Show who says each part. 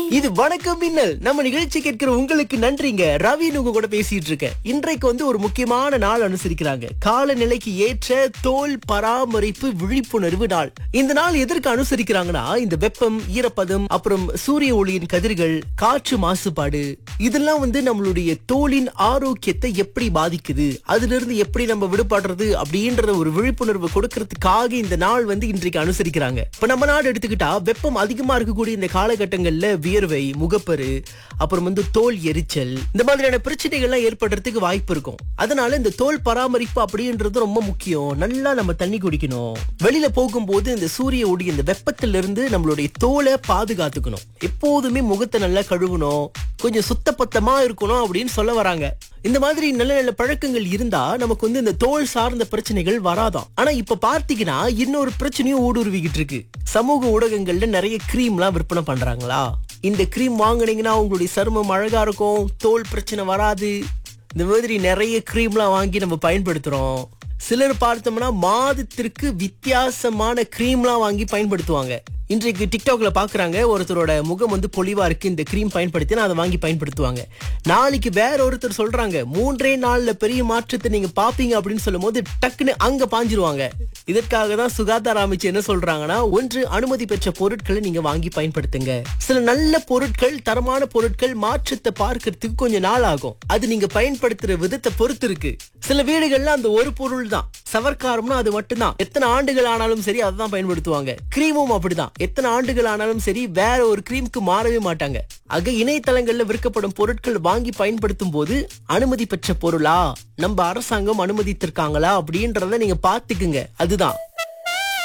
Speaker 1: இது வணக்கம் மின்னல் நம்ம நிகழ்ச்சி கேட்கிற உங்களுக்கு நன்றிங்க ரவி உங்க கூட பேசிட்டு இருக்கேன் இன்றைக்கு வந்து ஒரு முக்கியமான நாள் அனுசரிக்கிறாங்க காலநிலைக்கு ஏற்ற தோல் பராமரிப்பு விழிப்புணர்வு நாள் இந்த நாள் எதற்கு அனுசரிக்கிறாங்கன்னா இந்த வெப்பம் ஈரப்பதம் அப்புறம் சூரிய ஒளியின் கதிர்கள் காற்று மாசுபாடு இதெல்லாம் வந்து நம்மளுடைய தோலின் ஆரோக்கியத்தை எப்படி பாதிக்குது அதுல இருந்து எப்படி நம்ம விடுபடுறது அப்படின்ற ஒரு விழிப்புணர்வு கொடுக்கறதுக்காக இந்த நாள் வந்து இன்றைக்கு அனுசரிக்கிறாங்க இப்ப நம்ம நாடு எடுத்துக்கிட்டா வெப்பம் அதிகமா இருக்கக்கூடிய இந்த காலகட்டங்கள்ல வியர்வை முகப்பரு அப்புறம் வந்து தோல் எரிச்சல் இந்த மாதிரியான பிரச்சனைகள்லாம் ஏற்படுறதுக்கு வாய்ப்பு இருக்கும் அதனால இந்த தோல் பராமரிப்பு அப்படின்றது ரொம்ப முக்கியம் நல்லா நம்ம தண்ணி குடிக்கணும் வெளியில போகும்போது இந்த சூரிய ஒளி இந்த வெப்பத்துல இருந்து நம்மளுடைய தோலை பாதுகாத்துக்கணும் எப்போதுமே முகத்தை நல்லா கழுவணும் கொஞ்சம் சுத்தபத்தமா இருக்கணும் அப்படின்னு சொல்ல வராங்க இந்த மாதிரி நல்ல நல்ல பழக்கங்கள் இருந்தா நமக்கு வந்து இந்த தோல் சார்ந்த பிரச்சனைகள் வராதாம் ஆனா இப்ப பார்த்தீங்கன்னா இன்னொரு பிரச்சனையும் ஊடுருவிக்கிட்டு இருக்கு சமூக ஊடகங்கள்ல நிறைய கிரீம்லாம் விற்பனை பண்றாங்களா இந்த கிரீம் வாங்குனீங்கன்னா உங்களுடைய சருமம் அழகா இருக்கும் தோல் பிரச்சனை வராது இந்த மாதிரி நிறைய கிரீம்லாம் வாங்கி நம்ம பயன்படுத்துறோம் சிலர் பார்த்தோம்னா மாதத்திற்கு வித்தியாசமான கிரீம்லாம் வாங்கி பயன்படுத்துவாங்க இன்றைக்கு டிக்டாக்ல பாக்குறாங்க ஒருத்தரோட முகம் வந்து பொலிவா இருக்கு இந்த கிரீம் பயன்படுத்தி அதை வாங்கி பயன்படுத்துவாங்க நாளைக்கு வேற ஒருத்தர் சொல்றாங்க மூன்றே நாள்ல பெரிய மாற்றத்தை நீங்க பாப்பீங்க அப்படின்னு சொல்லும் போது டக்குன்னு அங்க பாஞ்சிருவாங்க இதற்காக தான் சுகாதார அமைச்சு என்ன சொல்றாங்கன்னா ஒன்று அனுமதி பெற்ற பொருட்களை நீங்க வாங்கி பயன்படுத்துங்க சில நல்ல பொருட்கள் தரமான பொருட்கள் மாற்றத்தை பார்க்கறதுக்கு கொஞ்சம் நாள் ஆகும் அது நீங்க பயன்படுத்துற விதத்தை பொறுத்து இருக்கு சில வீடுகள்ல அந்த ஒரு பொருள் தான் சவர்க்காரம்னா அது மட்டும்தான் எத்தனை ஆண்டுகள் ஆனாலும் சரி அதுதான் பயன்படுத்துவாங்க கிரீமும் அப்படிதான் எத்தனை ஆண்டுகள் ஆனாலும் சரி வேற ஒரு கிரீமுக்கு மாறவே மாட்டாங்க ஆக இணையதளங்கள்ல விற்கப்படும் பொருட்கள் வாங்கி பயன்படுத்தும் போது அனுமதி பெற்ற பொருளா நம்ம அரசாங்கம் அனுமதித்திருக்காங்களா அப்படின்றத நீங்க பாத்துக்குங்க அதுதான்